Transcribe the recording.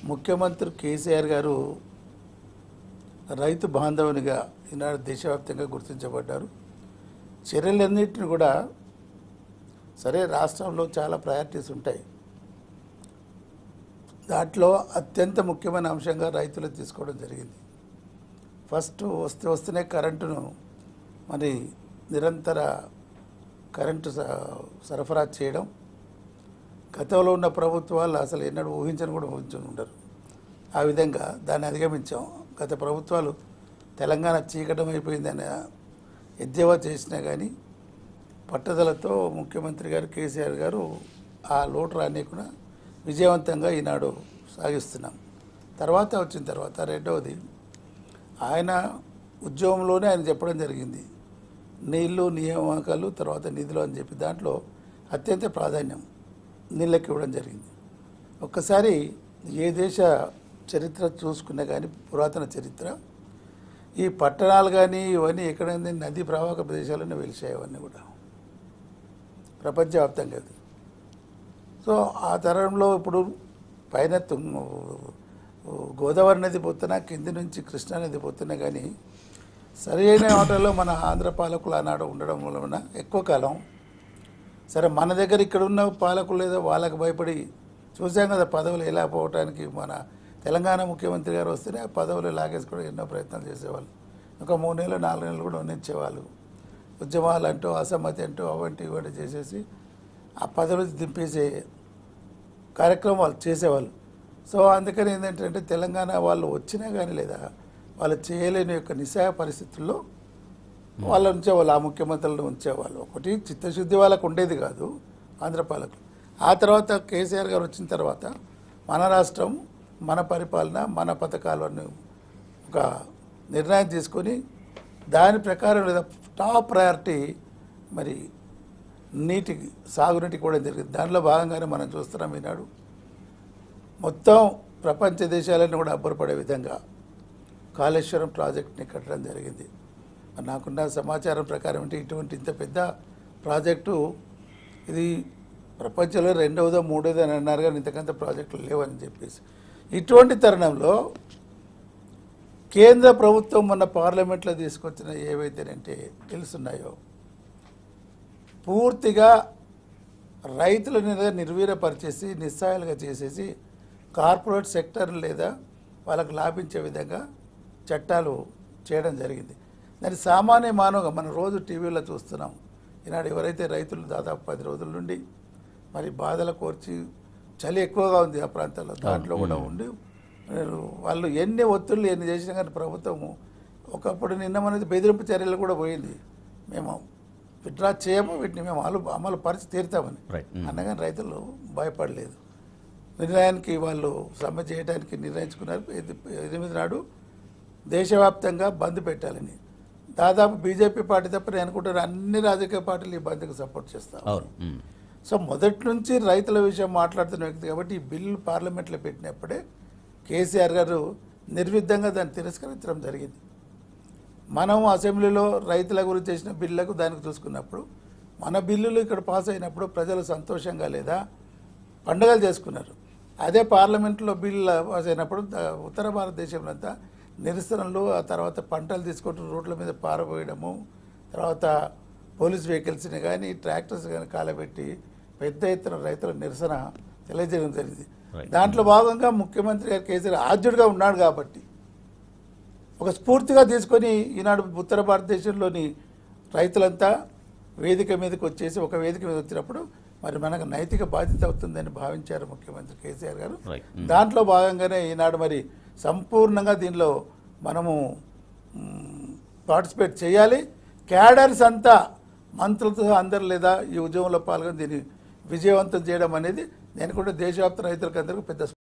ముఖ్యమంత్రి కేసీఆర్ గారు రైతు బాంధవునిగా ఈనాడు దేశవ్యాప్తంగా గుర్తించబడ్డారు చర్యలన్నింటిని కూడా సరే రాష్ట్రంలో చాలా ప్రయారిటీస్ ఉంటాయి దాంట్లో అత్యంత ముఖ్యమైన అంశంగా రైతులు తీసుకోవడం జరిగింది ఫస్ట్ వస్తే వస్తూనే కరెంటును మరి నిరంతర కరెంటు స- సరఫరా చేయడం గతంలో ఉన్న ప్రభుత్వాలు అసలు ఎన్నడూ ఊహించని కూడా ఊహించని ఉండరు ఆ విధంగా దాన్ని అధిగమించాం గత ప్రభుత్వాలు తెలంగాణ చీకటం అయిపోయిందని ఎద్దేవా చేసినా కానీ పట్టుదలతో ముఖ్యమంత్రి గారు కేసీఆర్ గారు ఆ లోటు రానియకుండా విజయవంతంగా ఈనాడు సాగిస్తున్నాం తర్వాత వచ్చిన తర్వాత రెండవది ఆయన ఉద్యోగంలోనే ఆయన చెప్పడం జరిగింది నీళ్లు నియామకాలు తర్వాత నిధులు అని చెప్పి దాంట్లో అత్యంత ప్రాధాన్యం నీళ్ళకి ఇవ్వడం జరిగింది ఒక్కసారి ఏ దేశ చరిత్ర చూసుకున్నా కానీ పురాతన చరిత్ర ఈ పట్టణాలు కానీ ఇవన్నీ ఎక్కడైనా నదీ ప్రవాహక ప్రదేశాలనే వెలిసాయి అవన్నీ కూడా ప్రపంచవ్యాప్తంగా అది సో ఆ తరంలో ఇప్పుడు పైన తుంగ గోదావరి నది పోతున్నా కింది నుంచి కృష్ణా నది పోతున్నా కానీ సరి అయిన ఆటలో మన ఆంధ్ర పాలకులు ఆనాడు ఉండడం వలన ఎక్కువ కాలం సరే మన దగ్గర ఇక్కడ ఉన్న పాలకులు ఏదో వాళ్ళకి భయపడి చూసాం కదా పదవులు ఎలా పోవటానికి మన తెలంగాణ ముఖ్యమంత్రి గారు వస్తేనే ఆ పదవులు లాగేసుకోవడం ఎన్నో ప్రయత్నాలు చేసేవాళ్ళు ఒక మూడు నెలలు నాలుగు నెలలు కూడా ఉన్నించేవాళ్ళు ఉద్యమాలు అంటూ అసమ్మతి అంటూ అవంటి ఇవంటి చేసేసి ఆ పదవులు దింపేసే కార్యక్రమాలు చేసేవాళ్ళు సో అందుకని ఏంటంటే తెలంగాణ వాళ్ళు వచ్చినా కానీ లేదా వాళ్ళు చేయలేని యొక్క నిస్సహాయ పరిస్థితుల్లో వాళ్ళ ఉంచేవాళ్ళు ఆ ముఖ్యమంత్రులను ఉంచేవాళ్ళు ఒకటి చిత్తశుద్ధి వాళ్ళకు ఉండేది కాదు ఆంధ్ర పాలకులు ఆ తర్వాత కేసీఆర్ గారు వచ్చిన తర్వాత మన రాష్ట్రం మన పరిపాలన మన పథకాలు అని ఒక నిర్ణయం తీసుకొని దాని ప్రకారం లేదా టాప్ ప్రయారిటీ మరి నీటి సాగునీటి కూడా జరిగింది దానిలో భాగంగానే మనం చూస్తున్నాం ఈనాడు మొత్తం ప్రపంచ దేశాలన్నీ కూడా అబ్బురపడే విధంగా కాళేశ్వరం ప్రాజెక్ట్ని కట్టడం జరిగింది మరి నాకున్న సమాచారం ప్రకారం అంటే ఇటువంటి ఇంత పెద్ద ప్రాజెక్టు ఇది ప్రపంచంలో రెండవదో మూడోదో అని అన్నారు కానీ ఇంతకంత ప్రాజెక్టులు లేవని చెప్పేసి ఇటువంటి తరుణంలో కేంద్ర ప్రభుత్వం మొన్న పార్లమెంట్లో తీసుకొచ్చిన ఏవైతేనంటే తెలుస్తున్నాయో పూర్తిగా రైతులని నిర్వీర్యపరిచేసి నిస్సహాయాలుగా చేసేసి కార్పొరేట్ సెక్టర్ లేదా వాళ్ళకు లాభించే విధంగా చట్టాలు చేయడం జరిగింది దాని సామాన్య మానవుగా మనం రోజు టీవీలో చూస్తున్నాం ఈనాడు ఎవరైతే రైతులు దాదాపు పది రోజుల నుండి మరి బాధలు కోర్చి చలి ఎక్కువగా ఉంది ఆ ప్రాంతాల్లో దాంట్లో కూడా ఉండి మీరు వాళ్ళు ఎన్ని ఒత్తిళ్ళు ఎన్ని చేసినా కానీ ప్రభుత్వము ఒకప్పుడు నిన్న మనది బెదిరింపు చర్యలు కూడా పోయింది మేము విత్డ్రా చేయము వీటిని మేము అమలు అమలు పరిచి తీరుతామని రైట్ అన్నగాని రైతులు భయపడలేదు నిర్ణయానికి వాళ్ళు సమ్మె చేయడానికి నిర్ణయించుకున్నారు ఎది- ఎనిమిది నాడు దేశవ్యాప్తంగా బంద్ పెట్టాలని దాదాపు బీజేపీ పార్టీ తప్ప నేను అనుకుంటాను అన్ని రాజకీయ పార్టీలు ఈ బంద్కి సపోర్ట్ చేస్తాం అవును ఉమ్. సో మొదటి నుంచి రైతుల విషయం మాట్లాడుతున్న వ్యక్తి కాబట్టి ఈ బిల్లు పార్లమెంట్లో పెట్టినప్పుడే కేసీఆర్ గారు నిర్విద్ధంగా దాన్ని తిరస్కరించడం జరిగింది మనం అసెంబ్లీలో రైతుల గురించి చేసిన బిల్లులకు దానికి చూసుకున్నప్పుడు మన బిల్లులు ఇక్కడ పాస్ అయినప్పుడు ప్రజలు సంతోషంగా లేదా పండుగలు చేసుకున్నారు అదే పార్లమెంట్లో బిల్లు పాస్ అయినప్పుడు ద- ఉత్తర భారతదేశంలో అంతా నిరసనలు ఆ తర్వాత పంటలు తీసుకుంటూ రోడ్ల మీద పారబోయడము తర్వాత పోలీస్ వెహికల్స్ని కానీ ట్రాక్టర్స్ కానీ కాలబెట్టి పెద్ద ఎత్తున రైతుల నిరసన తెలియజేయడం జరిగింది Right. దాంట్లో భాగంగా ముఖ్యమంత్రి గారు కేసీఆర్ ఆద్యుడిగా ఉన్నాడు కాబట్టి ఒక స్ఫూర్తిగా తీసుకొని ఈనాడు ఉత్తర భారతదేశంలోని రైతులంతా వేదిక మీదకి వచ్చేసి ఒక వేదిక మీద వచ్చినప్పుడు మరి మనకు నైతిక బాధ్యత అవుతుందని భావించారు ముఖ్యమంత్రి కేసీఆర్ గారు రైట్ దాంట్లో భాగంగానే ఈనాడు మరి సంపూర్ణంగా దీనిలో మనము పార్టిసిపేట్ చేయాలి క్యాడర్స్ అంతా మంత్రులతో అందరు లేదా ఈ ఉద్యమంలో పాల్గొని దీన్ని విజయవంతం చేయడం అనేది నేను కూడా దేశవ్యాప్త రైతులకు అందరికీ పెద్ద